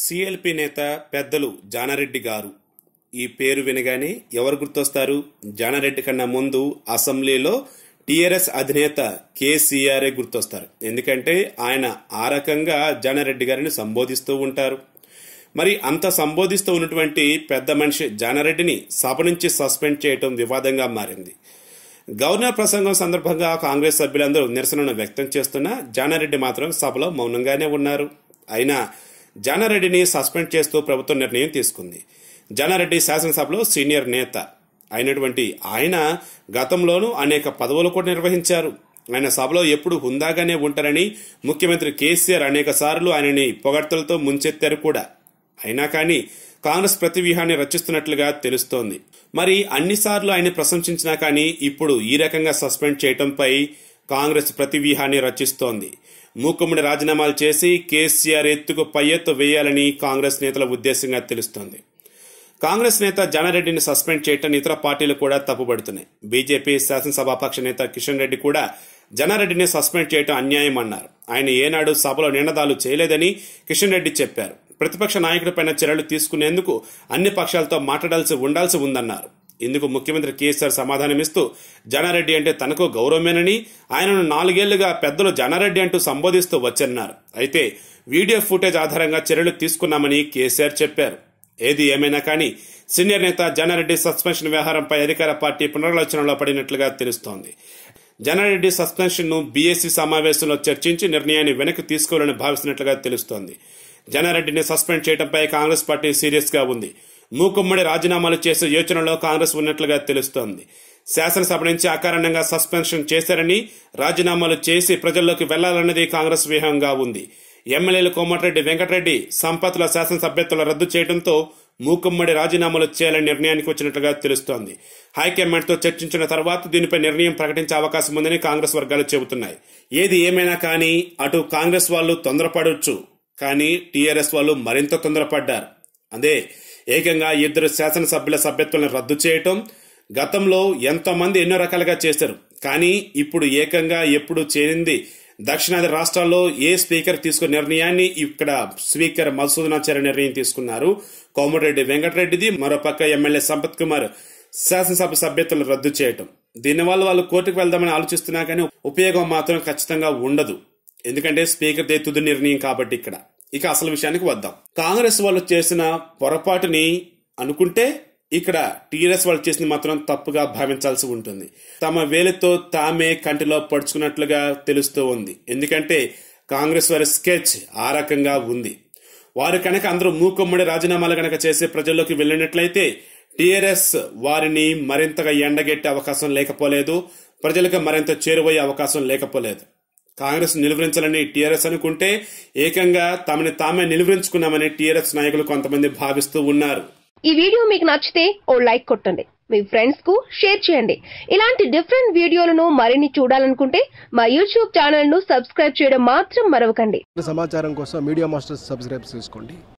CLP నేత పెద్దలు జానారెడ్డి గారు ఈ పేరు వినగానే ఎవరు గుర్తొస్తారు జానారెడ్డి కన్నా ముందు అసెంబ్లీలో టీఆర్ఎస్ అధినేత కేసీఆర్ఏ గుర్తొస్తారు ఎందుకంటే ఆయన ఆ రకంగా జానారెడ్డి గారిని సంబోధిస్తూ ఉంటారు మరి అంత సంబోధిస్తూ ఉన్నటువంటి పెద్ద మనిషి జానారెడ్డిని సభ నుంచి సస్పెండ్ చేయటం వివాదంగా మారింది గవర్నర్ ప్రసంగం సందర్భంగా కాంగ్రెస్ సభ్యులందరూ నిరసనను వ్యక్తం చేస్తున్నా జానారెడ్డి మాత్రం సభలో మౌనంగానే ఉన్నారు అయినా జానారెడ్డిని సస్పెండ్ చేస్తూ ప్రభుత్వం నిర్ణయం తీసుకుంది జానారెడ్డి శాసనసభలో సీనియర్ నేత అయినటువంటి ఆయన గతంలోనూ అనేక పదవులు కూడా నిర్వహించారు ఆయన సభలో ఎప్పుడు హుందాగానే ఉంటారని ముఖ్యమంత్రి కేసీఆర్ అనేక సార్లు ఆయనని పొగడ్తలతో ముంచెత్తారు కూడా అయినా కానీ కాంగ్రెస్ ప్రతి వ్యూహాన్ని రచిస్తున్నట్లుగా తెలుస్తోంది మరి అన్నిసార్లు ఆయన ప్రశంసించినా కానీ ఇప్పుడు ఈ రకంగా సస్పెండ్ చేయటంపై కాంగ్రెస్ ప్రతి వ్యూహాన్ని రచిస్తోంది మూకుమ్మడి రాజీనామాలు చేసి కేసీఆర్ ఎత్తుకు పై ఎత్తు వేయాలని కాంగ్రెస్ నేతల ఉద్దేశంగా తెలుస్తోంది కాంగ్రెస్ నేత జానారెడ్డిని సస్పెండ్ చేయటం ఇతర పార్టీలు కూడా తప్పుపడుతున్నాయి బీజేపీ శాసనసభాపక్ష నేత కిషన్ రెడ్డి కూడా జనారెడ్డిని సస్పెండ్ చేయటం అన్యాయం అన్నారు ఆయన ఏనాడు సభలో నినాదాలు చేయలేదని కిషన్ రెడ్డి చెప్పారు ప్రతిపక్ష నాయకుడిపైన చర్యలు తీసుకునేందుకు అన్ని పక్షాలతో మాట్లాడాల్సి ఉండాల్సి ఉందన్నారు ఇందుకు ముఖ్యమంత్రి కేసీఆర్ సమాధానమిస్తూ జానారెడ్డి అంటే తనకు గౌరవమేనని ఆయనను నాలుగేళ్లుగా పెద్దలు జానారెడ్డి అంటూ సంబోధిస్తూ వచ్చన్నారు అయితే వీడియో ఫుటేజ్ ఆధారంగా చర్యలు తీసుకున్నామని కేసీఆర్ చెప్పారు ఏది ఏమైనా కానీ సీనియర్ నేత జానారెడ్డి సస్పెన్షన్ వ్యవహారంపై అధికార పార్టీ పునరాలోచనలో పడినట్లుగా తెలుస్తోంది జానారెడ్డి సస్పెన్షన్ ను బీఎస్సీ సమావేశంలో చర్చించి నిర్ణయాన్ని వెనక్కి తీసుకోవాలని భావిస్తున్నట్లుగా తెలుస్తోంది జానారెడ్డిని సస్పెండ్ చేయడంపై కాంగ్రెస్ పార్టీ సీరియస్ గా ఉంది మూకుమ్మడి రాజీనామాలు చేసే యోచనలో కాంగ్రెస్ ఉన్నట్లుగా తెలుస్తోంది శాసనసభ నుంచి అకారణంగా సస్పెన్షన్ చేశారని రాజీనామాలు చేసి ప్రజల్లోకి వెళ్లాలన్నది కాంగ్రెస్ వ్యూహంగా ఉంది ఎమ్మెల్యేలు కోమటిరెడ్డి వెంకటరెడ్డి సంపత్తుల శాసనసభ్యత్వాలు రద్దు చేయడంతో మూకుమ్మడి రాజీనామాలు చేయాలని నిర్ణయానికి వచ్చినట్లుగా తెలుస్తోంది హైకమాండ్తో చర్చించిన తర్వాత దీనిపై నిర్ణయం ప్రకటించే అవకాశం ఉందని కాంగ్రెస్ వర్గాలు చెబుతున్నాయి ఏది ఏమైనా కానీ అటు కాంగ్రెస్ వాళ్ళు తొందరపడవచ్చు కానీ టీఆర్ఎస్ వాళ్ళు మరింత తొందరపడ్డారు అదే ఏకంగా ఇద్దరు శాసనసభ్యుల సభ్యత్వాలను రద్దు చేయటం గతంలో ఎంతమంది ఎన్నో రకాలుగా చేశారు కానీ ఇప్పుడు ఏకంగా ఎప్పుడు చేరింది దక్షిణాది రాష్ట్రాల్లో ఏ స్పీకర్ తీసుకున్న నిర్ణయాన్ని ఇక్కడ స్పీకర్ మధుసూదనాచార్య నిర్ణయం తీసుకున్నారు కోమటిరెడ్డి వెంకటరెడ్డిది మరోపక్క ఎమ్మెల్యే సంపత్ కుమార్ శాసనసభ సభ్యత్వాలు రద్దు చేయటం దీనివల్ల వాళ్ళు కోర్టుకు వెళ్దామని ఆలోచిస్తున్నా కానీ ఉపయోగం మాత్రం ఖచ్చితంగా ఉండదు ఎందుకంటే స్పీకర్ దే తుది నిర్ణయం కాబట్టి ఇక్కడ ఇక అసలు విషయానికి వద్దాం కాంగ్రెస్ వాళ్ళు చేసిన పొరపాటుని అనుకుంటే ఇక్కడ టీఆర్ఎస్ వాళ్ళు చేసింది మాత్రం తప్పుగా భావించాల్సి ఉంటుంది తమ వేలితో తామే కంటిలో పడుచుకున్నట్లుగా తెలుస్తూ ఉంది ఎందుకంటే కాంగ్రెస్ వారి స్కెచ్ ఆ రకంగా ఉంది వారు కనుక అందరూ మూకొమ్మడి రాజీనామాలు కనుక చేసి ప్రజల్లోకి వెళ్ళినట్లయితే టీఆర్ఎస్ వారిని మరింతగా ఎండగెట్టే అవకాశం లేకపోలేదు ప్రజలకు మరింత చేరువయ్యే అవకాశం లేకపోలేదు కాంగ్రెస్ నిలువరించాలని టీఆర్ఎస్ అనుకుంటే ఏకంగా తమని తామే నిలువరించుకున్నామని టీఆర్ఎస్ నాయకులు కొంతమంది భావిస్తూ ఉన్నారు ఈ వీడియో మీకు నచ్చితే ఓ లైక్ కొట్టండి మీ ఫ్రెండ్స్ కు షేర్ చేయండి ఇలాంటి డిఫరెంట్ వీడియోలను మరిన్ని చూడాలనుకుంటే మా యూట్యూబ్ ఛానల్ ను సబ్స్క్రైబ్ చేయడం మాత్రం మరవకండి సమాచారం కోసం మీడియా మాస్టర్స్ సబ్స్క్రైబ్ చేసుకోండి